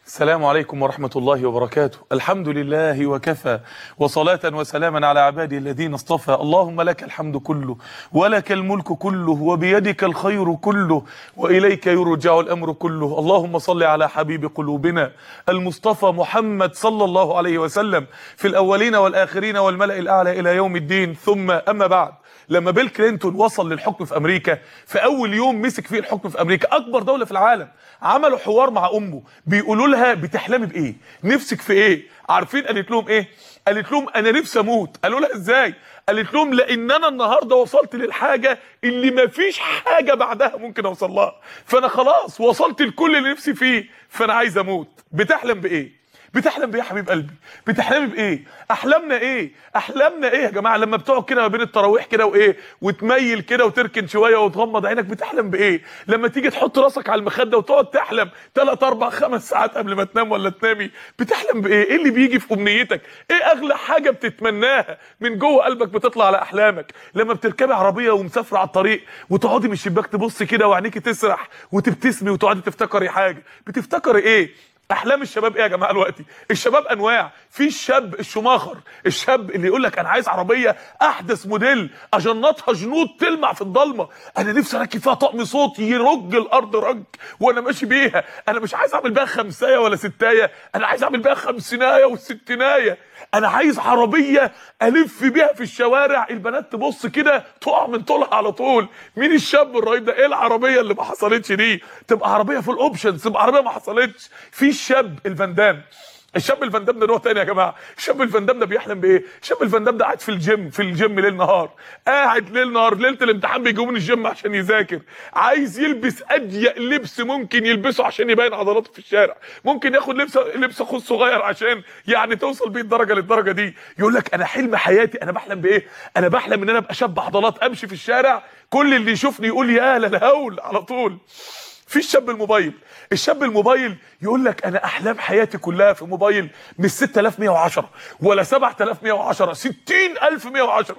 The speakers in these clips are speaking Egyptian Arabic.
السلام عليكم ورحمة الله وبركاته الحمد لله وكفى وصلاة وسلاما على عباده الذين اصطفى اللهم لك الحمد كله ولك الملك كله وبيدك الخير كله وإليك يرجع الأمر كله اللهم صل على حبيب قلوبنا المصطفى محمد صلى الله عليه وسلم في الأولين والآخرين والملأ الأعلى إلى يوم الدين ثم أما بعد لما بيل كلينتون وصل للحكم في امريكا في اول يوم مسك فيه الحكم في امريكا اكبر دوله في العالم عملوا حوار مع امه بيقولوا لها بتحلمي بايه نفسك في ايه عارفين قالت لهم ايه قالت لهم انا نفسي اموت قالوا لها ازاي قالت لهم لان انا النهارده وصلت للحاجه اللي ما فيش حاجه بعدها ممكن اوصل لها فانا خلاص وصلت لكل اللي نفسي فيه فانا عايز اموت بتحلم بايه بتحلم بايه يا حبيب قلبي بتحلمي بايه احلامنا ايه احلامنا ايه يا جماعه لما بتقعد كده ما بين التراويح كده وايه وتميل كده وتركن شويه وتغمض عينك بتحلم بايه لما تيجي تحط راسك على المخده وتقعد تحلم 3 4 5 ساعات قبل ما تنام ولا تنامي بتحلم بايه ايه اللي بيجي في امنيتك ايه اغلى حاجه بتتمناها من جوه قلبك بتطلع على احلامك لما بتركبي عربيه ومسافره على الطريق وتقعدي من الشباك تبصي كده وعينيكي تسرح وتبتسمي وتقعدي تفتكري حاجه بتفتكري ايه احلام الشباب ايه يا جماعه دلوقتي الشباب انواع في الشاب الشماخر الشاب اللي يقول لك انا عايز عربيه احدث موديل اجنطها جنود تلمع في الضلمه انا نفسي اركب فيها طقم صوت يرج الارض رج وانا ماشي بيها انا مش عايز اعمل بيها خمسايه ولا ستايه انا عايز اعمل بيها خمسينايه وستينايه انا عايز عربيه الف بيها في الشوارع البنات تبص كده تقع من طولها على طول مين الشاب الرهيب ده ايه العربيه اللي ما حصلتش دي تبقى عربيه في الاوبشنز تبقى عربيه ما حصلتش في الشاب الفاندام الشاب الفاندام ده نوع تاني يا جماعه الشاب الفاندام ده بيحلم بايه الشاب الفاندام ده قاعد في الجيم في الجيم ليل نهار قاعد ليل نهار ليله الامتحان بيجيبوا من الجيم عشان يذاكر عايز يلبس اضيق لبس ممكن يلبسه عشان يبين عضلاته في الشارع ممكن ياخد لبس لبس خوذ صغير عشان يعني توصل بيه الدرجه للدرجه دي يقول لك انا حلم حياتي انا بحلم بايه انا بحلم ان انا ابقى شاب عضلات امشي في الشارع كل اللي يشوفني يقول يا للهول على طول في الشاب الموبايل الشاب الموبايل يقول لك انا احلام حياتي كلها في موبايل مش 6110 ولا 7110 60110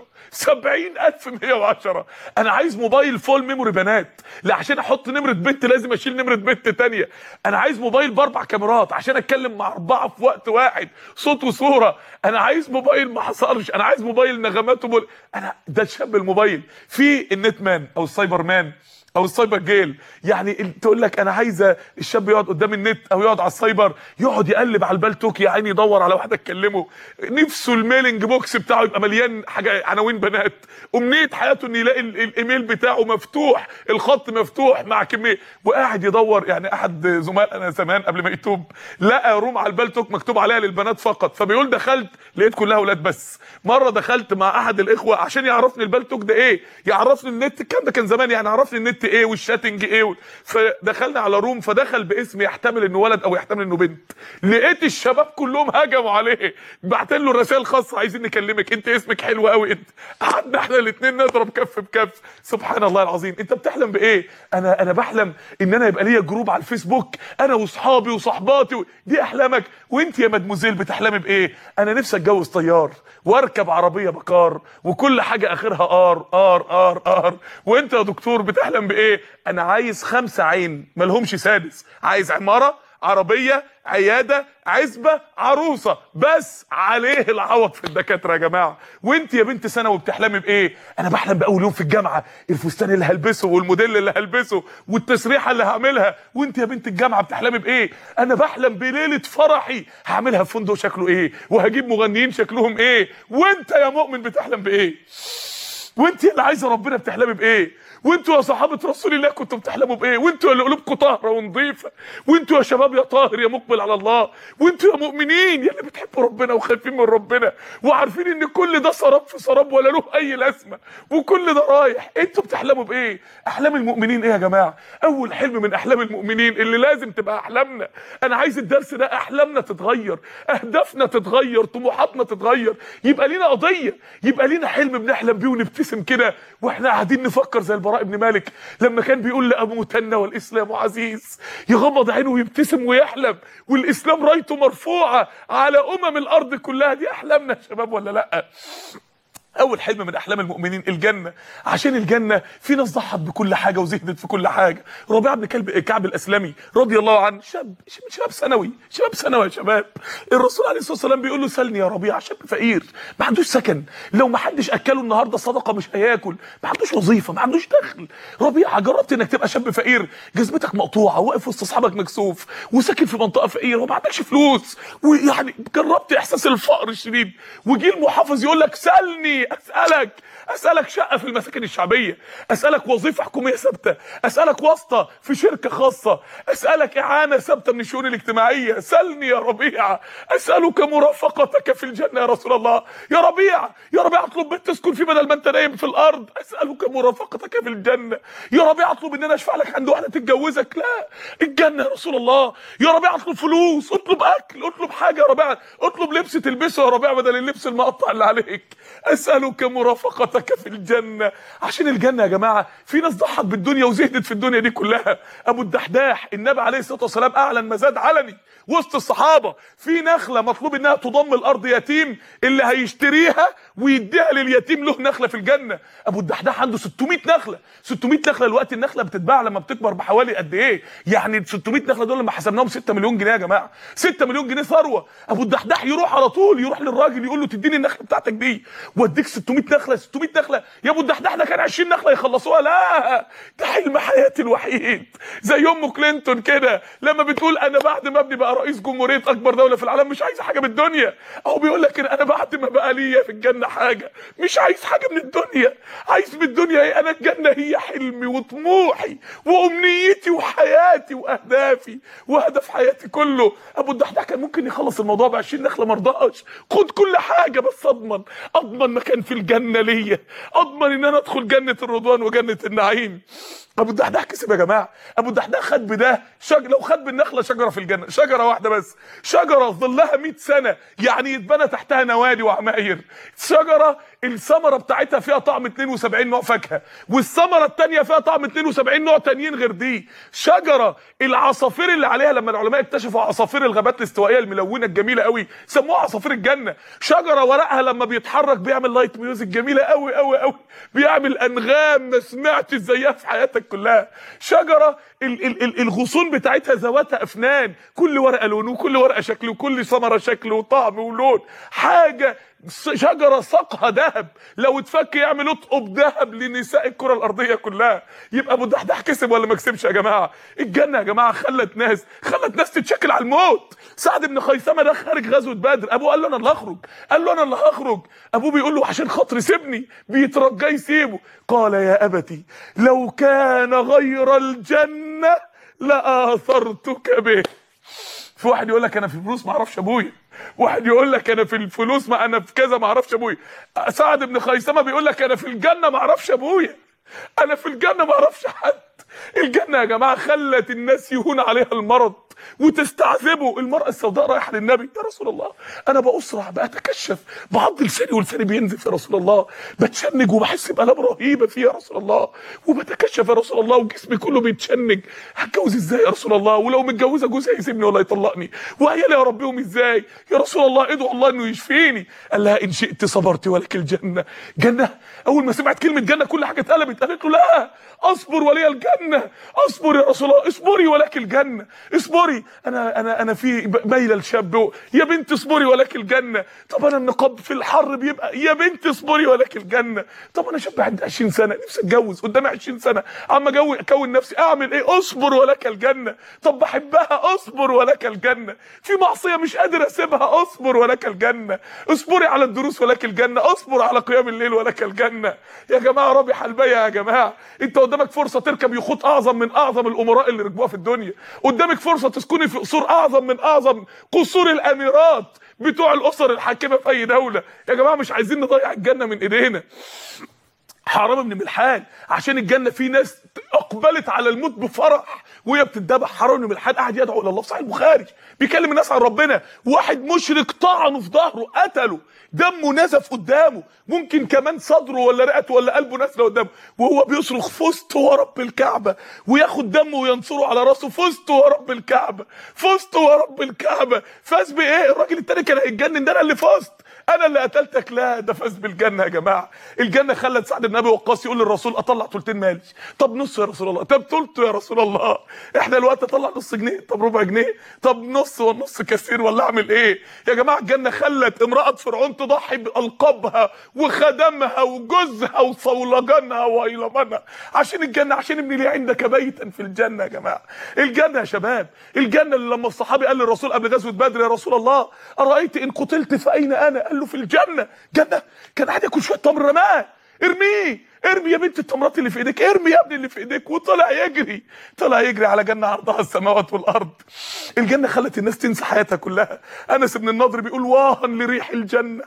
70110 انا عايز موبايل فول ميموري بنات لا عشان احط نمره بنت لازم اشيل نمره بنت تانية انا عايز موبايل باربع كاميرات عشان اتكلم مع اربعه في وقت واحد صوت وصوره انا عايز موبايل ما حصلش انا عايز موبايل نغماته بول... انا ده الشاب الموبايل في النت مان او السايبر مان او السايبر جيل يعني تقول لك انا عايزه الشاب يقعد قدام النت او يقعد على السايبر يقعد يقلب على البالتوك يا عيني يدور على واحده تكلمه نفسه الميلنج بوكس بتاعه يبقى مليان حاجه عناوين بنات امنيه حياته ان يلاقي الايميل بتاعه مفتوح الخط مفتوح مع كميه وقاعد يدور يعني احد زملائنا زمان قبل ما يتوب لقى روم على البالتوك مكتوب عليها للبنات فقط فبيقول دخلت لقيت كلها اولاد بس مره دخلت مع احد الاخوه عشان يعرفني البالتوك ده ايه يعرفني النت الكلام ده كان زمان يعني عرفني النت ايه والشاتنج ايه فدخلنا على روم فدخل باسم يحتمل انه ولد او يحتمل انه بنت لقيت الشباب كلهم هجموا عليه بعت له رسائل خاصه عايزين نكلمك انت اسمك حلو قوي انت قعدنا احنا الاثنين نضرب كف بكف سبحان الله العظيم انت بتحلم بايه انا انا بحلم ان انا يبقى ليا جروب على الفيسبوك انا واصحابي وصحباتي و... دي احلامك وانت يا مدموزيل بتحلمي بايه انا نفسي اتجوز طيار واركب عربيه بكار وكل حاجه اخرها ار ار ار ار وانت يا دكتور بتحلم بايه انا عايز خمسه عين مالهمش سادس عايز عماره عربيه عياده عزبه عروسه بس عليه العوض في الدكاتره يا جماعه وانت يا بنت ثانوي بتحلمي بايه انا بحلم باول يوم في الجامعه الفستان اللي هلبسه والموديل اللي هلبسه والتسريحه اللي هعملها وانت يا بنت الجامعه بتحلمي بايه انا بحلم بليله فرحي هعملها في فندق شكله ايه وهجيب مغنيين شكلهم ايه وانت يا مؤمن بتحلم بايه وانت اللي عايزه ربنا بتحلمي بايه وانتوا يا صحابه رسول الله كنتوا بتحلموا بايه وانتوا اللي قلوبكم طاهره ونظيفه وانتوا يا شباب يا طاهر يا مقبل على الله وانتوا يا مؤمنين يا اللي بتحبوا ربنا وخايفين من ربنا وعارفين ان كل ده سراب في سراب ولا له اي لازمه وكل ده رايح انتوا بتحلموا بايه احلام المؤمنين ايه يا جماعه اول حلم من احلام المؤمنين اللي لازم تبقى احلامنا انا عايز الدرس ده احلامنا تتغير اهدافنا تتغير طموحاتنا تتغير يبقى لينا قضيه يبقى لينا حلم بنحلم بيه ونبتسم كده واحنا قاعدين نفكر زي البراء بن مالك لما كان بيقول لاموتن والاسلام عزيز يغمض عينه ويبتسم ويحلم والاسلام رايته مرفوعه على امم الارض كلها دي احلامنا يا شباب ولا لا اول حلم من احلام المؤمنين الجنه عشان الجنه في ناس ضحت بكل حاجه وزهدت في كل حاجه ربيعه بن كلب كعب الاسلمي رضي الله عنه شاب شباب ثانوي شباب ثانوي يا شباب الرسول عليه الصلاه والسلام بيقول له سلني يا ربيعه شاب فقير ما عندوش سكن لو ما حدش اكله النهارده صدقه مش هياكل ما عندوش وظيفه ما عندوش دخل ربيعه جربت انك تبقى شاب فقير جزمتك مقطوعه واقف وسط اصحابك مكسوف وساكن في منطقه فقيره وما عندكش فلوس ويعني جربت احساس الفقر الشديد وجي المحافظ يقول لك سالني اسالك اسالك شقه في المساكن الشعبيه اسالك وظيفه حكوميه ثابته اسالك واسطه في شركه خاصه اسالك اعانه ثابته من الشؤون الاجتماعيه سلني يا ربيعه اسالك مرافقتك في الجنه يا رسول الله يا ربيعه يا ربيعه اطلب بيت تسكن فيه بدل ما انت نايم في الارض اسالك مرافقتك في الجنه يا ربيعه اطلب ان انا اشفع لك عند واحده تتجوزك لا الجنه يا رسول الله يا ربيعه اطلب فلوس اطلب اكل اطلب حاجه يا ربيعه اطلب لبس تلبسه يا ربيعه بدل اللبس المقطع اللي عليك اسالك مرافقتك في الجنه عشان الجنه يا جماعه في ناس ضحت بالدنيا وزهدت في الدنيا دي كلها ابو الدحداح النبي عليه الصلاه والسلام اعلن مزاد علني وسط الصحابه في نخله مطلوب انها تضم الارض يتيم اللي هيشتريها ويديها لليتيم له نخله في الجنه ابو الدحداح عنده 600 نخله 600 نخله الوقت النخله بتتباع لما بتكبر بحوالي قد ايه يعني 600 نخله دول لما حسبناهم 6 مليون جنيه يا جماعه 6 مليون جنيه ثروه ابو الدحداح يروح على طول يروح للراجل يقول له تديني النخله بتاعتك دي واديك 600 نخله 600 نخله يا ابو الدحداح ده كان 20 نخله يخلصوها لا ده حلم حياتي الوحيد زي ام كلينتون كده لما بتقول انا بعد ما ابني بقى رئيس جمهوريه اكبر دوله في العالم مش عايز حاجه من الدنيا او بيقول لك انا بعد ما بقى ليا في الجنه حاجه مش عايز حاجه من الدنيا عايز من الدنيا ايه انا الجنه هي حلمي وطموحي وامنيتي وحياتي واهدافي وهدف حياتي كله ابو الدحداح كان ممكن يخلص الموضوع ب 20 نخله ما رضاش خد كل حاجه بس اضمن اضمن مكان في الجنه ليا اضمن ان انا ادخل جنه الرضوان وجنه النعيم ابو الدحداح كسب يا جماعه ابو الدحداح خد بده شج... لو خد بالنخله شجره في الجنه شجره واحده بس شجره ظلها 100 سنه يعني يتبنى تحتها نوادي وعماير شجره الثمره بتاعتها فيها طعم 72 نوع فاكهه والثمره الثانيه فيها طعم 72 نوع تانيين غير دي شجره العصافير اللي عليها لما العلماء اكتشفوا عصافير الغابات الاستوائيه الملونه الجميله قوي سموها عصافير الجنه شجره ورقها لما بيتحرك بيعمل لايت ميوزك جميله قوي قوي قوي بيعمل انغام ما سمعتش زيها في حياتك كلها شجره ال ال ال الغصون بتاعتها ذواتها افنان كل ورقه لون وكل ورقه شكل وكل ثمره شكل وطعم ولون حاجه شجره ساقها ذهب لو اتفك يعمل اطقب ذهب لنساء الكره الارضيه كلها يبقى ابو الدحداح كسب ولا ما كسبش يا جماعه الجنه يا جماعه خلت ناس خلت ناس تتشكل على الموت سعد بن خيثمه ده خارج غزوه بدر ابوه قال له انا اللي هخرج قال له انا اللي هخرج ابوه بيقول له عشان خاطري سيبني بيترجى يسيبه قال يا ابتي لو كان غير الجنه لاثرتك به في واحد يقول لك انا في الفلوس ما اعرفش ابويا واحد يقول لك انا في الفلوس ما انا في كذا ما اعرفش ابويا سعد بن خيثمه بيقول لك انا في الجنه ما اعرفش ابويا انا في الجنه ما اعرفش حد الجنه يا جماعه خلت الناس يهون عليها المرض وتستعذبه المرأة السوداء رايحة للنبي يا رسول الله أنا بأسرع بأتكشف بعض لساني ولساني بينزف يا رسول الله بتشنج وبحس بآلام رهيبة فيه يا رسول الله وبتكشف يا رسول الله وجسمي كله بيتشنج هتجوز ازاي يا رسول الله ولو متجوزة جوزها هيسيبني ولا يطلقني وعيالي اربيهم ازاي يا رسول الله ادعو الله انه يشفيني قال لها ان شئت صبرت ولك الجنة جنة أول ما سمعت كلمة جنة كل حاجة اتقلبت قالت له لا اصبر ولي الجنة اصبر يا رسول الله اصبري ولك الجنة اصبري انا انا انا في ميله لشاب يا بنت اصبري ولك الجنه طب انا النقاب في الحر بيبقى يا بنت اصبري ولك الجنه طب انا شاب عندي 20 سنه نفسي اتجوز قدامي 20 سنه عم اجوز اكون نفسي اعمل ايه اصبر ولك الجنه طب بحبها اصبر ولك الجنه في معصيه مش قادر اسيبها اصبر ولك الجنه اصبري على الدروس ولك الجنه اصبر على قيام الليل ولك الجنه يا جماعه رابح البيع يا جماعه انت قدامك فرصه تركب يخوت اعظم من اعظم الامراء اللي ركبوها في الدنيا قدامك فرصه تسكني في قصور اعظم من اعظم قصور الاميرات بتوع الاسر الحاكمه في اي دوله يا جماعه مش عايزين نضيع الجنه من ايدينا حرام بن ملحان عشان الجنه في ناس اقبلت على الموت بفرح وهي بتتذبح حرام بن ملحان قاعد يدعو الى الله في صحيح البخاري بيكلم الناس عن ربنا واحد مشرك طعنه في ظهره قتله دمه نزف قدامه ممكن كمان صدره ولا رئته ولا قلبه نازله قدامه وهو بيصرخ فزت ورب الكعبه وياخد دمه وينصره على راسه فزت ورب الكعبه فزت ورب الكعبه فاز بايه الراجل التاني كان هيتجنن ده انا اللي فزت انا اللي قتلتك لا ده فاز بالجنه يا جماعه الجنه خلت سعد بن ابي وقاص يقول للرسول اطلع ثلثين مالي طب نص يا رسول الله طب ثلثه يا رسول الله احنا الوقت اطلع نص جنيه طب ربع جنيه طب نص والنص كثير ولا اعمل ايه يا جماعه الجنه خلت امراه فرعون تضحي بالقابها وخدمها وجوزها وصولجانها وايلمانها عشان الجنه عشان ابني لي عندك بيتا في الجنه يا جماعه الجنه يا شباب الجنه اللي لما الصحابي قال للرسول قبل غزوه بدر يا رسول الله ارايت ان قتلت فاين انا قال له في الجنه جنه كان قاعد ياكل شويه تمر رماه ارميه ارمي يا بنت التمرات اللي في ايديك ارمي يا ابني اللي في ايديك وطلع يجري طلع يجري على جنه عرضها السماوات والارض الجنه خلت الناس تنسى حياتها كلها انس بن النضر بيقول واها لريح الجنه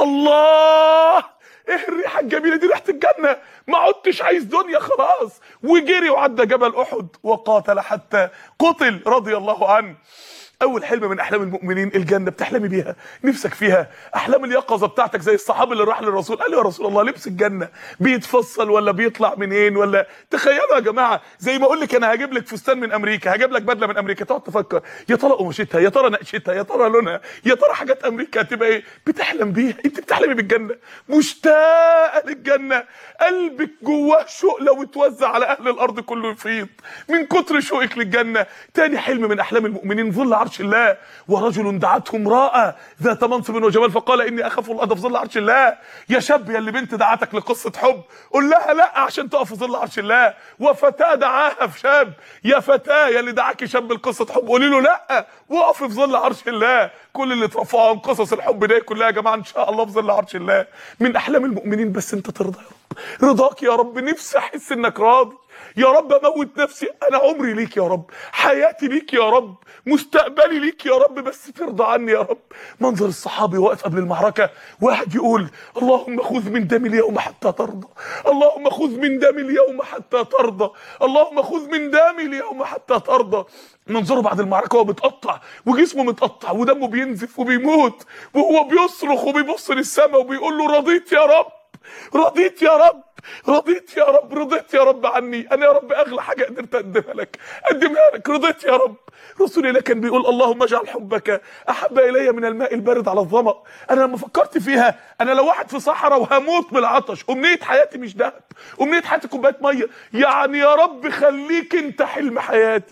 الله ايه الريحه الجميله دي ريحه الجنه ما عدتش عايز دنيا خلاص وجري وعدى جبل احد وقاتل حتى قتل رضي الله عنه اول حلم من احلام المؤمنين الجنه بتحلمي بيها نفسك فيها احلام اليقظه بتاعتك زي الصحابي اللي راح للرسول قال له يا رسول الله لبس الجنه بيتفصل ولا بيطلع منين ولا تخيلوا يا جماعه زي ما اقول لك انا هجيب لك فستان من امريكا هجيب لك بدله من امريكا تقعد تفكر يا ترى قماشتها يا ترى نقشتها يا ترى لونها يا ترى حاجات امريكا هتبقى ايه بتحلم بيها انت بتحلمي بالجنه مشتاقه للجنه قلبك جواه شوق لو اتوزع على اهل الارض كله يفيض من كتر شوقك للجنه تاني حلم من احلام المؤمنين ظل عرش الله ورجل دعته امراه ذات منصب وجمال فقال اني اخاف الله ده في ظل عرش الله يا شاب يا اللي بنت دعتك لقصه حب قول لها لا عشان تقف في ظل عرش الله وفتاه دعاها في شاب يا فتاه يا اللي دعاكي شاب لقصه حب قولي له لا وقف في ظل عرش الله كل اللي اترفعوا عن قصص الحب دي كلها يا جماعه ان شاء الله في ظل عرش الله من احلام المؤمنين بس انت ترضى يا رب رضاك يا رب نفسي احس انك راضي يا رب اموت نفسي انا عمري ليك يا رب حياتي ليك يا رب مستقبلي ليك يا رب بس ترضى عني يا رب منظر الصحابي واقف قبل المعركه واحد يقول اللهم خذ من دمي اليوم حتى ترضى اللهم خذ من دمي اليوم حتى ترضى اللهم خذ من دمي اليوم حتى ترضى منظره بعد المعركه وهو متقطع وجسمه متقطع ودمه بينزف وبيموت وهو بيصرخ وبيبص للسماء وبيقول له رضيت يا رب رضيت يا رب رضيت يا رب رضيت يا رب عني انا يا رب اغلى حاجه قدرت اقدمها لك اقدمها لك رضيت يا رب رسول الله كان بيقول اللهم اجعل حبك احب الي من الماء البارد على الظما انا لما فكرت فيها انا لو واحد في صحراء وهموت بالعطش امنيه حياتي مش دهب امنيه حياتي كوبايه ميه يعني يا رب خليك انت حلم حياتي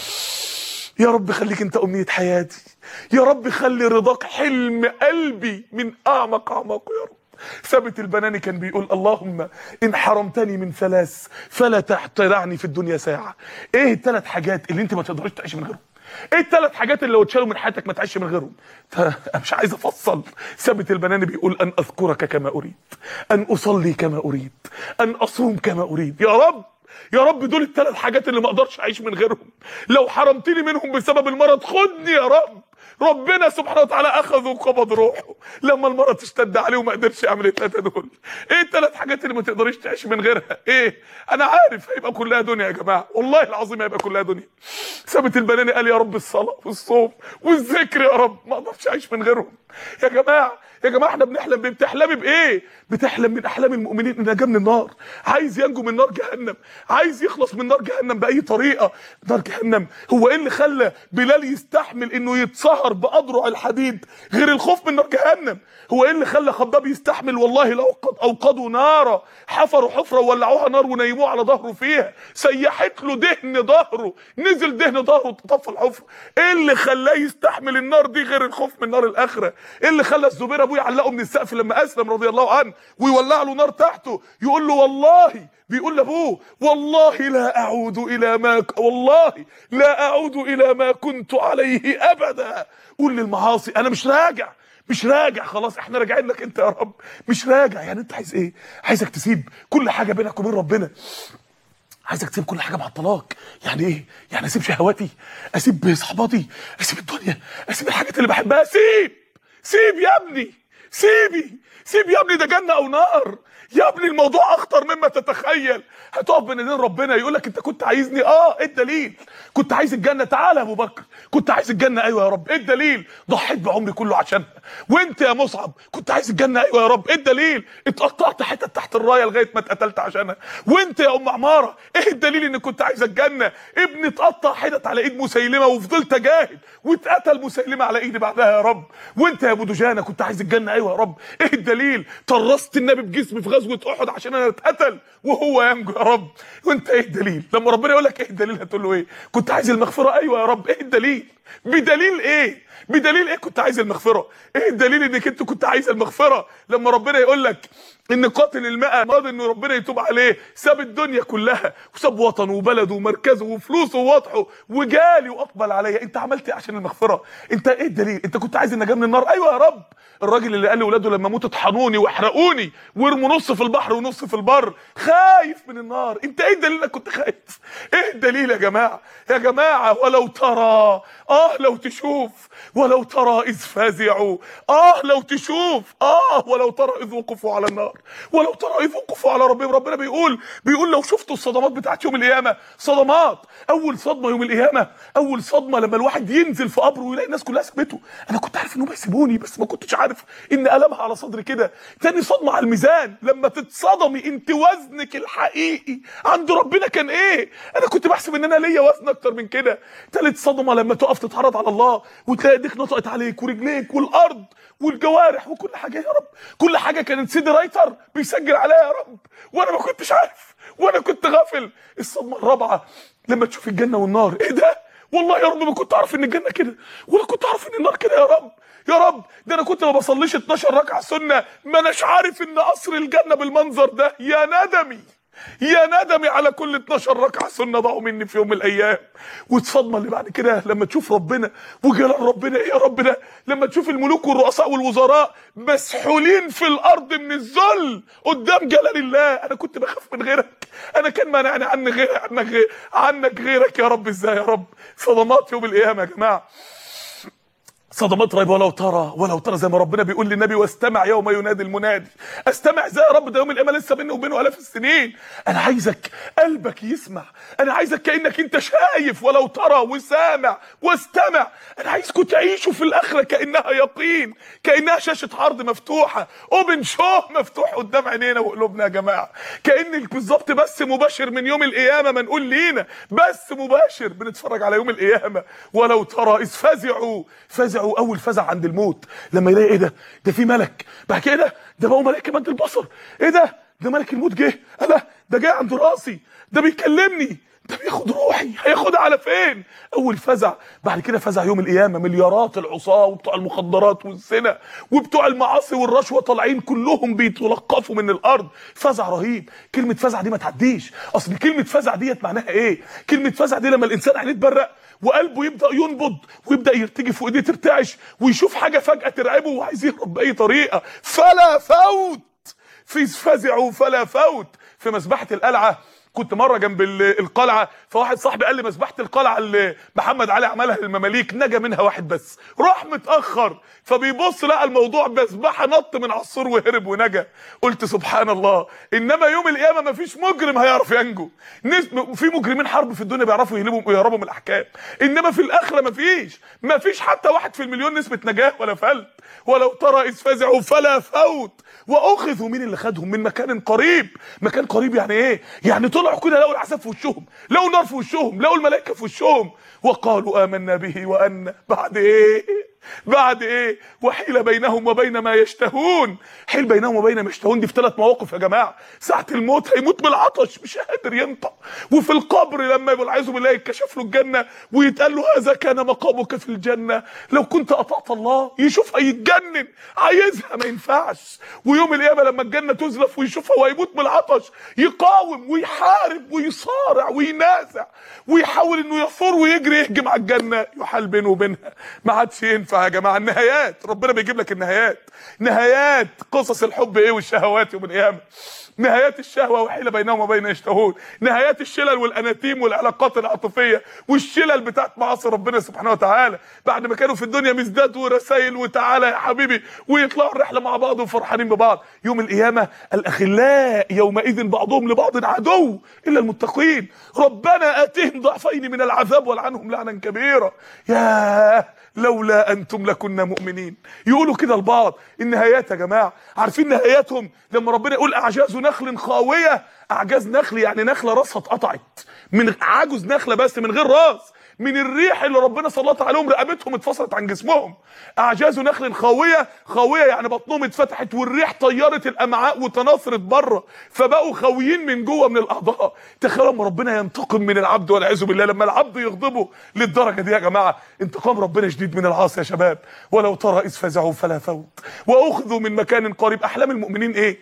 يا رب خليك انت امنيه حياتي يا رب خلي رضاك حلم قلبي من اعمق اعماقه يا رب ثابت البناني كان بيقول اللهم ان حرمتني من ثلاث فلا تحترعني في الدنيا ساعه ايه الثلاث حاجات اللي انت ما تقدرش تعيش من غيرهم ايه الثلاث حاجات اللي لو اتشالوا من حياتك ما تعيش من غيرهم انا مش عايز افصل ثابت البناني بيقول ان اذكرك كما اريد ان اصلي كما اريد ان اصوم كما اريد يا رب يا رب دول الثلاث حاجات اللي ما اقدرش اعيش من غيرهم لو حرمتني منهم بسبب المرض خدني يا رب ربنا سبحانه وتعالى اخذ وقبض روحه لما المرض اشتد عليه وما قدرش يعمل الثلاثه دول ايه الثلاث حاجات اللي ما تقدريش تعيش من غيرها ايه انا عارف هيبقى كلها دنيا يا جماعه والله العظيم هيبقى كلها دنيا ثابت البناني قال يا رب الصلاه والصوم والذكر يا رب ما اقدرش اعيش من غيرهم يا جماعه يا جماعه احنا بنحلم بايه بتحلمي بايه بتحلم من احلام المؤمنين ان نجا من النار عايز ينجو من نار جهنم عايز يخلص من نار جهنم باي طريقه نار جهنم هو ايه اللي خلى بلال يستحمل انه يتصهر باضرع الحديد غير الخوف من نار جهنم هو ايه اللي خلى خباب يستحمل والله لو قد اوقدوا نارا حفروا حفره وولعوها نار ونيموه على ظهره فيها سيحت له دهن ظهره نزل دهن ظهره طفى الحفره ايه اللي خلاه يستحمل النار دي غير الخوف من نار الاخره ايه اللي خلى الزبير ابوه يعلقه من السقف لما اسلم رضي الله عنه ويولع له نار تحته يقول له والله بيقول لابوه والله لا اعود الى ما ك... والله لا اعود الى ما كنت عليه ابدا قول للمعاصي انا مش راجع مش راجع خلاص احنا راجعين لك انت يا رب مش راجع يعني انت عايز ايه عايزك تسيب كل حاجه بينك وبين ربنا عايزك تسيب كل حاجه مع الطلاق يعني ايه يعني اسيب شهواتي اسيب صحباتي اسيب الدنيا اسيب الحاجات اللي بحبها سيب سيب يا ابني سيبي سيب يا ابني ده جنه او نار يا ابني الموضوع اخطر مما تتخيل هتقف بين ايدين ربنا يقول لك انت كنت عايزني اه ايه الدليل كنت عايز الجنه تعالى يا ابو بكر كنت عايز الجنه ايوه يا رب ايه الدليل ضحيت بعمري كله عشانها وانت يا مصعب كنت عايز الجنه ايوه يا رب ايه الدليل اتقطعت حتت تحت الرايه لغايه ما اتقتلت عشانها وانت يا ام عماره ايه الدليل ان كنت عايز الجنه ابني اتقطع حتت على ايد مسيلمه وفضلت اجاهد واتقتل مسيلمه على ايدي بعدها يا رب وانت يا ابو دجانه كنت عايز الجنه ايوه يا رب ايه الدليل طرست النبي بجسمي في غزوه احد عشان انا اتقتل وهو ينجو يا رب وانت ايه الدليل لما ربنا يقول لك ايه الدليل هتقول له ايه كنت عايز المغفره ايوه يا رب ايه الدليل بدليل ايه بدليل ايه كنت عايز المغفره ايه الدليل انك انت كنت عايز المغفره لما ربنا يقول لك ان قاتل الماء راضي ان ربنا يتوب عليه ساب الدنيا كلها وساب وطنه وبلده ومركزه وفلوسه ووضحه وجالي واقبل عليا انت عملت ايه عشان المغفره انت ايه الدليل انت كنت عايز النجاه من النار ايوه يا رب الراجل اللي قال لاولاده لما اموت اطحنوني واحرقوني وارموا نص في البحر ونص في البر خايف من النار انت ايه الدليل انك كنت خايف ايه الدليل يا جماعه يا جماعه ولو ترى اه لو تشوف ولو ترى اذ فزعوا اه لو تشوف اه ولو ترى اذ وقفوا على النار ولو ترى اذ وقفوا على ربهم ربنا بيقول بيقول لو شفتوا الصدمات بتاعت يوم القيامه صدمات اول صدمه يوم القيامه اول صدمه لما الواحد ينزل في قبره ويلاقي الناس كلها سابته انا كنت عارف انهم هيسيبوني بس ما كنتش عارف ان المها على صدري كده تاني صدمه على الميزان لما تتصدمي انت وزنك الحقيقي عند ربنا كان ايه انا كنت بحسب ان انا ليا وزن اكتر من كده تالت صدمه لما تقف تتعرض على الله وتلاقي ايديك نطقت عليك ورجليك والارض والجوارح وكل حاجه يا رب كل حاجه كانت سيدي رايتر بيسجل عليها يا رب وانا ما كنتش عارف وانا كنت غافل الصدمه الرابعه لما تشوف الجنه والنار ايه ده والله يا رب ما كنت اعرف ان الجنه كده ولا كنت اعرف ان النار كده يا رب يا رب ده انا كنت ما بصليش 12 ركعه سنه ما اناش عارف ان قصر الجنه بالمنظر ده يا ندمي يا ندمي على كل 12 ركعه سنه ضاعوا مني في يوم من الايام والصدمه اللي بعد كده لما تشوف ربنا وجلال ربنا ايه يا رب ده لما تشوف الملوك والرؤساء والوزراء مسحولين في الارض من الذل قدام جلال الله انا كنت بخاف من غيرك انا كان مانعني عنك غير عنك غير عنك غيرك يا رب ازاي يا رب صدمات يوم القيامه يا جماعه صدمات ريب ولو ترى ولو ترى زي ما ربنا بيقول للنبي واستمع يوم ينادي المنادي استمع ازاي يا رب ده يوم القيامه لسه بيني وبينه الاف السنين انا عايزك قلبك يسمع انا عايزك كانك انت شايف ولو ترى وسامع واستمع انا عايزكم تعيشوا في الاخره كانها يقين كانها شاشه عرض مفتوحه اوبن شو مفتوح قدام عينينا وقلوبنا يا جماعه كان بالظبط بس مباشر من يوم القيامه ما نقول لينا بس مباشر بنتفرج على يوم القيامه ولو ترى اذ فزعوا فزعوا اول فزع عند الموت لما يلاقي ايه ده ده في ملك بعد كده ده ده بقوا ملائكه مد البصر ايه ده ده ملك الموت جه انا ده جاي عند راسي ده بيكلمني ده بياخد روحي هياخدها على فين اول فزع بعد كده فزع يوم القيامه مليارات العصاه وبتوع المخدرات والزنا وبتوع المعاصي والرشوه طالعين كلهم بيتلقفوا من الارض فزع رهيب كلمه فزع دي ما تعديش اصل كلمه فزع ديت معناها ايه كلمه فزع دي لما الانسان عينيه تبرق وقلبه يبدا ينبض ويبدا يرتجف وايديه ترتعش ويشوف حاجه فجاه ترعبه وعايز يهرب باي طريقه فلا فوت في فزعوا فلا فوت في مسبحه القلعه كنت مره جنب القلعه فواحد صاحبي قال لي مسبحه القلعه اللي محمد علي عملها للمماليك نجا منها واحد بس راح متاخر فبيبص لقى الموضوع مسبحه نط من على السور وهرب ونجا قلت سبحان الله انما يوم القيامه مفيش مجرم هيعرف ينجو في مجرمين حرب في الدنيا بيعرفوا يهربوا ويهربوا من الاحكام انما في الاخره مفيش مفيش حتى واحد في المليون نسبه نجاه ولا فلت ولو ترى اذ فزعوا فلا فوت واخذوا مين اللي خدهم من مكان قريب مكان قريب يعني ايه يعني طلعوا كده لقوا العذاب في وشهم لقوا النار في وشهم لقوا الملائكه في وشهم وقالوا امنا به وان بعد ايه بعد ايه وحيل بينهم وبين ما يشتهون حيل بينهم وبين ما يشتهون دي في ثلاث مواقف يا جماعه ساعه الموت هيموت بالعطش مش قادر ينطق وفي القبر لما يبقى العياذ بالله يتكشف له الجنه ويتقال له هذا كان مقامك في الجنه لو كنت اطعت الله يشوف هيتجنن عايزها ما ينفعش ويوم القيامه لما الجنه تزلف ويشوفها وهيموت بالعطش يقاوم ويحارب ويصارع وينازع ويحاول انه يثور ويجري يهجم على الجنه يحال بينه وبينها ما عادش ينفع ينفع يا جماعه النهايات ربنا بيجيب لك النهايات نهايات قصص الحب ايه والشهوات يوم القيامه نهايات الشهوة وحيل بينهم وبين يشتهون نهايات الشلل والأناتيم والعلاقات العاطفية والشلل بتاعت معاصي ربنا سبحانه وتعالى بعد ما كانوا في الدنيا مزداد ورسائل وتعالى يا حبيبي ويطلعوا الرحلة مع بعض وفرحانين ببعض يوم القيامة الأخلاء يومئذ بعضهم لبعض عدو إلا المتقين ربنا آتهم ضعفين من العذاب والعنهم لعنا كبيرا ياه لولا انتم لكنا مؤمنين يقولوا كده لبعض النهايات يا جماعه عارفين نهاياتهم لما ربنا يقول اعجاز نخل خاويه اعجاز نخل يعني نخله راسها اتقطعت من عجز نخله بس من غير راس من الريح اللي ربنا سلط عليهم رقبتهم اتفصلت عن جسمهم اعجاز نخل خاويه خاويه يعني بطنهم اتفتحت والريح طيرت الامعاء وتناثرت بره فبقوا خاويين من جوه من الاعضاء تخيلوا لما ربنا ينتقم من العبد والعياذ بالله لما العبد يغضبه للدرجه دي يا جماعه انتقام ربنا شديد من العاصي يا شباب ولو ترى اذ فزعوا فلا فوت واخذوا من مكان قريب احلام المؤمنين ايه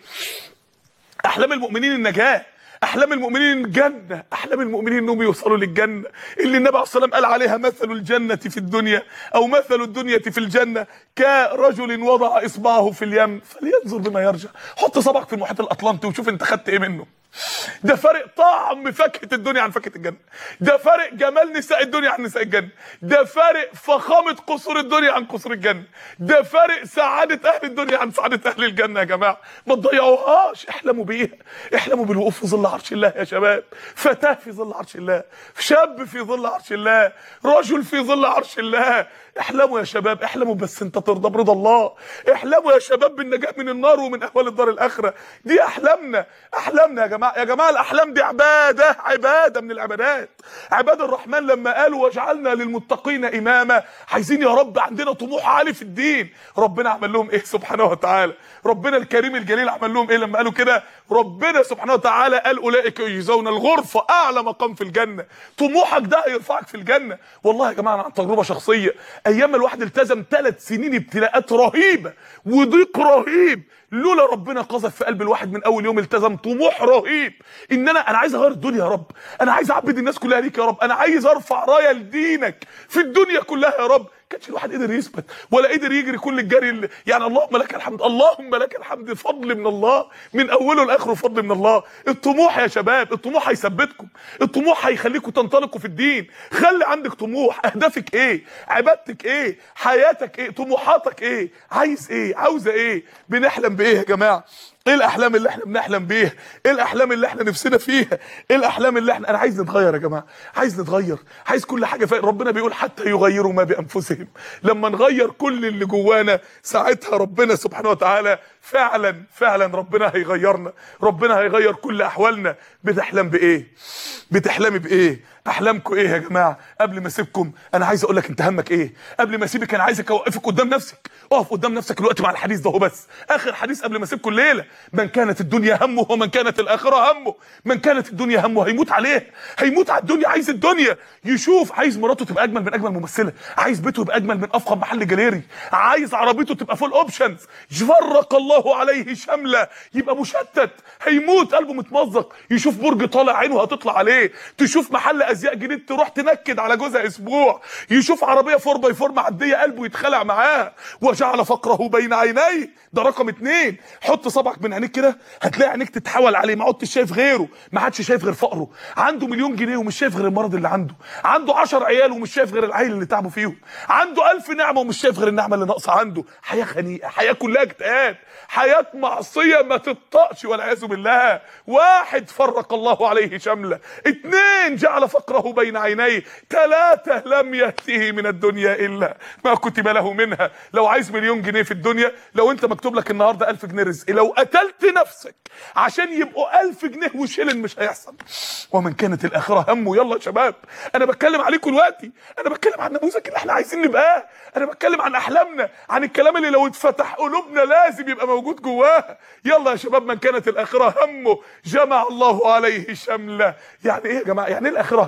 احلام المؤمنين النجاه احلام المؤمنين الجنه احلام المؤمنين انهم يوصلوا للجنه اللي النبي عليه الصلاه والسلام قال عليها مثل الجنه في الدنيا او مثل الدنيا في الجنه كرجل وضع اصبعه في اليم فلينظر بما يرجع حط صبعك في المحيط الاطلنطي وشوف انت خدت ايه منه ده فرق طعم فاكهه الدنيا عن فاكهه الجنه ده فرق جمال نساء الدنيا عن نساء الجنه ده فرق فخامه قصور الدنيا عن قصور الجنه ده فرق سعاده اهل الدنيا عن سعاده اهل الجنه يا جماعه ما تضيعوهاش احلموا بيها احلموا بالوقوف في ظل عرش الله يا شباب فتاه في ظل عرش الله شاب في ظل عرش الله رجل في ظل عرش الله احلموا يا شباب احلموا بس انت ترضى برضا الله احلموا يا شباب بالنجاه من النار ومن اهوال الدار الاخره دي احلامنا احلامنا يا جماعه يا جماعه الاحلام دي عباده عباده من العبادات عباد الرحمن لما قالوا واجعلنا للمتقين اماما عايزين يا رب عندنا طموح عالي في الدين ربنا عمل لهم ايه سبحانه وتعالى ربنا الكريم الجليل عمل لهم ايه لما قالوا كده ربنا سبحانه وتعالى قال اولئك يجزون الغرفه اعلى مقام في الجنه طموحك ده هيرفعك في الجنه والله يا جماعه انا عن تجربه شخصيه ايام الواحد التزم ثلاث سنين ابتلاءات رهيبه وضيق رهيب لولا ربنا قذف في قلب الواحد من اول يوم التزم طموح رهيب ان انا انا عايز اغير الدنيا يا رب انا عايز اعبد الناس كلها ليك يا رب انا عايز ارفع رايه لدينك في الدنيا كلها يا رب كانش الواحد قدر يثبت ولا قدر يجري كل الجري اللي يعني اللهم لك الحمد اللهم لك الحمد فضل من الله من اوله لاخره فضل من الله الطموح يا شباب الطموح هيثبتكم الطموح هيخليكم تنطلقوا في الدين خلي عندك طموح اهدافك ايه عبادتك ايه حياتك ايه طموحاتك ايه عايز ايه عاوزه ايه بنحلم بايه يا جماعه ايه الاحلام اللي احنا بنحلم بيها ايه الاحلام اللي احنا نفسنا فيها ايه الاحلام اللي احنا انا عايز نتغير يا جماعه عايز نتغير عايز كل حاجه فيه. ربنا بيقول حتى يغيروا ما بانفسهم لما نغير كل اللي جوانا ساعتها ربنا سبحانه وتعالى فعلا فعلا ربنا هيغيرنا ربنا هيغير كل احوالنا بتحلم بايه بتحلمي بايه احلامكم ايه يا جماعه قبل ما اسيبكم انا عايز اقول لك انت همك ايه قبل ما اسيبك انا عايزك اوقفك قدام نفسك اقف قدام نفسك الوقت مع الحديث ده هو بس اخر حديث قبل ما اسيبكم الليله من كانت الدنيا همه ومن كانت الاخره همه من كانت الدنيا همه هيموت عليها هيموت على الدنيا عايز الدنيا يشوف عايز مراته تبقى اجمل من اجمل ممثله عايز بيته يبقى اجمل من افخم محل جاليري عايز عربيته تبقى فول اوبشنز فرق الله عليه شمله يبقى مشتت هيموت قلبه متمزق يشوف برج طالع عينه هتطلع عليه تشوف محل ازياء جديد تروح تنكد على جوزها اسبوع يشوف عربيه 4 باي 4 معديه قلبه يتخلع معاها وجعل فقره بين عينيه ده رقم اتنين حط صبعك بين عينيك كده هتلاقي عينيك تتحول عليه ما عدتش شايف غيره ما عادش شايف غير فقره عنده مليون جنيه ومش شايف غير المرض اللي عنده عنده 10 عيال ومش شايف غير العيل اللي تعبوا فيهم عنده ألف نعمه ومش شايف غير النعمه اللي ناقصه عنده حياه خنيقه حياه كلها اكتئاب حياه معصيه ما تطقش والعياذ بالله واحد فرق الله عليه شمله اتنين جعل فقره بين عينيه ثلاثه لم ياته من الدنيا الا ما كتب له منها لو عايز مليون جنيه في الدنيا لو انت مكتوب لك النهارده 1000 جنيه رزق لو قتلت نفسك عشان يبقوا 1000 جنيه وشيلن مش هيحصل ومن كانت الاخره همه يلا يا شباب انا بتكلم عليكم دلوقتي انا بتكلم عن النموذج اللي احنا عايزين نبقاه انا بتكلم عن احلامنا عن الكلام اللي لو اتفتح قلوبنا لازم يبقى موجود جواها يلا يا شباب من كانت الاخره همه جمع الله عليه شمله يعني ايه يا جماعه يعني ايه الاخره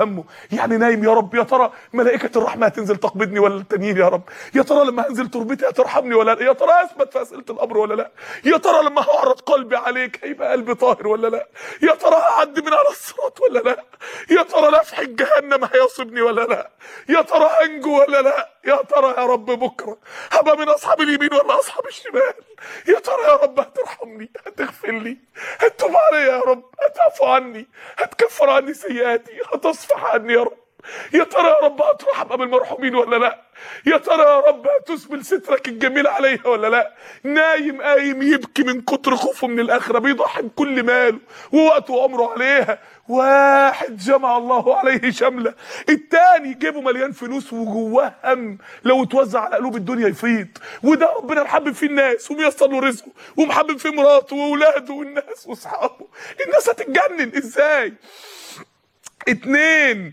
همه يعني نايم يا رب يا ترى ملائكه الرحمه هتنزل تقبضني ولا التانيين يا رب يا ترى لما هنزل تربتي هترحمني ولا لا يا ترى اثبت في اسئله القبر ولا لا يا ترى لما هعرض قلبي عليك هيبقى قلبي طاهر ولا لا يا ترى هعدي من على الصراط ولا لا يا ترى لفح جهنم هيصيبني ولا لا يا ترى هنجو ولا لا يا ترى يا رب بكره هبقى من اصحاب اليمين ولا اصحاب الشمال يا ترى يا رب هترحمني هتغفر لي هتتوب علي يا رب هتعفو عني هتكفر عني سيئاتي هتصفح عني يا رب يا ترى يا رب هترحم ابو المرحومين ولا لا يا ترى يا رب هتسبل سترك الجميل عليها ولا لا نايم قايم يبكي من كتر خوفه من الاخره بيضحي بكل ماله ووقته وعمره عليها واحد جمع الله عليه شمله التاني جيبه مليان فلوس وجواه هم لو اتوزع على قلوب الدنيا يفيض وده ربنا محبب فيه الناس وميسر له رزقه ومحبب فيه مراته واولاده والناس واصحابه الناس هتتجنن ازاي اتنين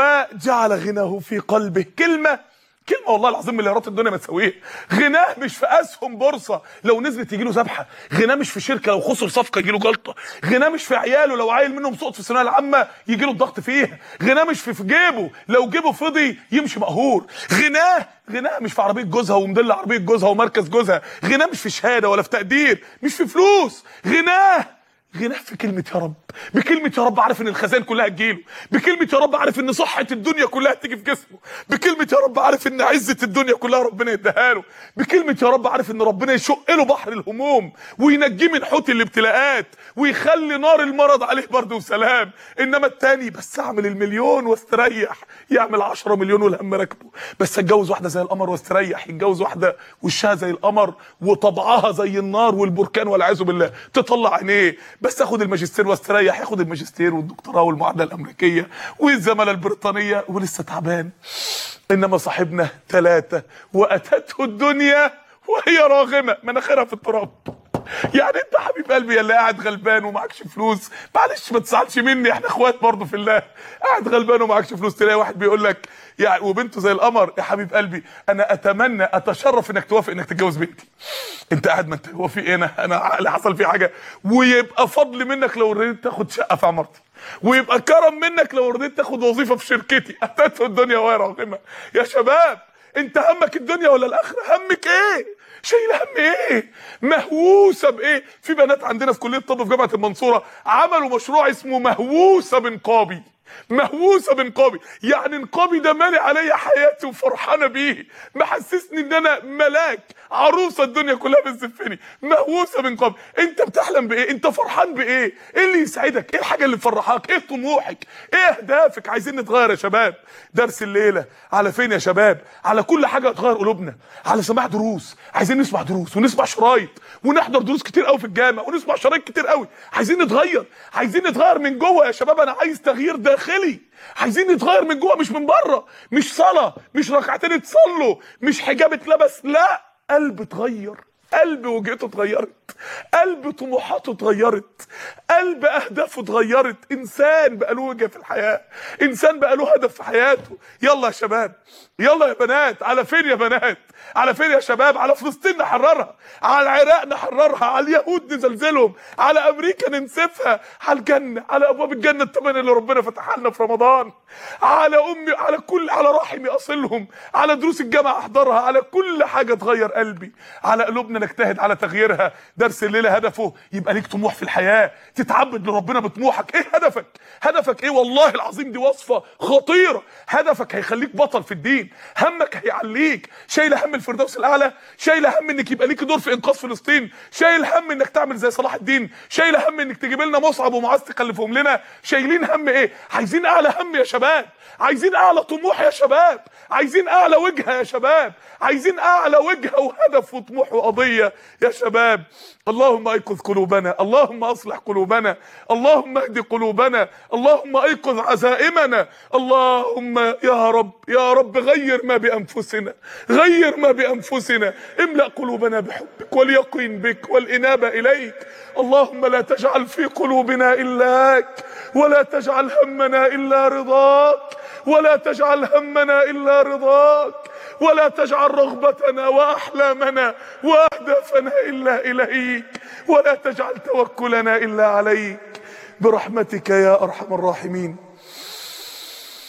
وجعل غناه في قلبه كلمة كلمة والله العظيم مليارات الدنيا ما تساويها غناه مش في اسهم بورصة لو نزلت يجي له ذبحة غناه مش في شركة لو خسر صفقة يجي له جلطة غناه مش في عياله لو عيل منهم سقط في الثانوية العامة يجي له الضغط فيها غناه مش في في جيبه لو جيبه فضي يمشي مقهور غناه غناه مش في عربية جوزها ومدلة عربية جوزها ومركز جوزها غناه مش في شهادة ولا في تقدير مش في فلوس غناه غناه في كلمة يا رب بكلمة يا رب عارف ان الخزائن كلها تجيله بكلمة يا رب عارف ان صحة الدنيا كلها تيجي في جسمه بكلمة يا رب عارف ان عزة الدنيا كلها ربنا يديها له بكلمة يا رب عارف ان ربنا يشق له بحر الهموم وينجيه من حوت الابتلاءات ويخلي نار المرض عليه برد وسلام انما التاني بس اعمل المليون واستريح يعمل 10 مليون والهم راكبه بس اتجوز واحدة زي القمر واستريح يتجوز واحدة وشها زي القمر وطبعها زي النار والبركان والعياذ بالله تطلع عينيه بس اخد الماجستير واستريح ياخد الماجستير والدكتوراه والمعادله الامريكيه والزماله البريطانيه ولسه تعبان انما صاحبنا ثلاثه واتته الدنيا وهي راغمه مناخيرها في التراب يعني انت حبيب قلبي يا اللي قاعد غلبان ومعكش فلوس معلش ما تزعلش مني احنا اخوات برضه في الله قاعد غلبان ومعكش فلوس تلاقي واحد بيقول لك يعني وبنته زي القمر يا حبيب قلبي انا اتمنى اتشرف انك توافق انك تتجوز بنتي انت قاعد ما انت هو في ايه انا انا عقلي حصل فيه حاجه ويبقى فضل منك لو رضيت تاخد شقه في عمارتي ويبقى كرم منك لو رضيت تاخد وظيفه في شركتي اتته الدنيا وهي راغمه يا شباب انت همك الدنيا ولا الاخره همك ايه شايل هم ايه مهووسه بايه في بنات عندنا في كليه الطب في جامعه المنصوره عملوا مشروع اسمه مهووسه بنقابي مهووسه بنقابي يعني نقابي ده مالي عليا حياتي وفرحانه بيه محسسني ان انا ملاك عروسه الدنيا كلها بتزفني مهووسه بنقابي انت بتحلم بايه انت فرحان بايه ايه اللي يسعدك ايه الحاجه اللي تفرحك ايه طموحك ايه اهدافك عايزين نتغير يا شباب درس الليله على فين يا شباب على كل حاجه هتغير قلوبنا على سماع دروس عايزين نسمع دروس ونسمع شرايط ونحضر دروس كتير قوي في الجامع ونسمع شرايط كتير قوي عايزين نتغير عايزين نتغير من جوه يا شباب انا عايز تغيير داخلي عايزين نتغير من جوه مش من بره مش صلاه مش ركعتين اتصلوا مش حجاب اتلبس لا قلب اتغير قلب وجهته اتغيرت قلب طموحاته اتغيرت قلب اهدافه اتغيرت انسان بقى له وجهه في الحياه انسان بقى له هدف في حياته يلا يا شباب يلا يا بنات على فين يا بنات على فين يا شباب على فلسطين نحررها على العراق نحررها على اليهود نزلزلهم على امريكا ننسفها على الجنه على ابواب الجنه الثمان اللي ربنا فتحها لنا في رمضان على امي على كل على رحمي اصلهم على دروس الجامعه احضرها على كل حاجه تغير قلبي على قلوبنا نجتهد على تغييرها درس الليله هدفه يبقى ليك طموح في الحياه تتعبد لربنا بطموحك ايه هدفك هدفك ايه والله العظيم دي وصفه خطيره هدفك هيخليك بطل في الدين همك هيعليك شايل هم الفردوس الاعلى شايل هم انك يبقى ليك دور في انقاذ فلسطين شايل هم انك تعمل زي صلاح الدين شايل هم انك تجيب لنا مصعب ومعاذ تخلفهم لنا شايلين هم ايه عايزين اعلى هم يا شباب عايزين اعلى طموح يا شباب عايزين اعلى وجهه يا شباب عايزين اعلى وجهه وهدف وطموح وقضيه يا شباب اللهم ايقظ قلوبنا اللهم اصلح قلوبنا اللهم اهد قلوبنا اللهم ايقظ عزائمنا اللهم يا رب يا رب غير ما بانفسنا غير ما بانفسنا املا قلوبنا بحبك واليقين بك والانابه اليك اللهم لا تجعل في قلوبنا الاك ولا تجعل همنا الا رضاك ولا تجعل همنا الا رضاك ولا تجعل رغبتنا واحلامنا واهدافنا الا اليك ولا تجعل توكلنا الا عليك برحمتك يا ارحم الراحمين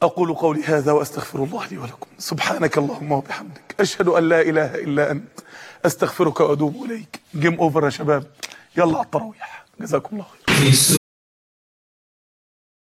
أقول قولي هذا وأستغفر الله لي ولكم سبحانك اللهم وبحمدك أشهد أن لا إله إلا أنت أستغفرك وأتوب إليك جيم أوفر يا شباب يلا على التراويح جزاكم الله خير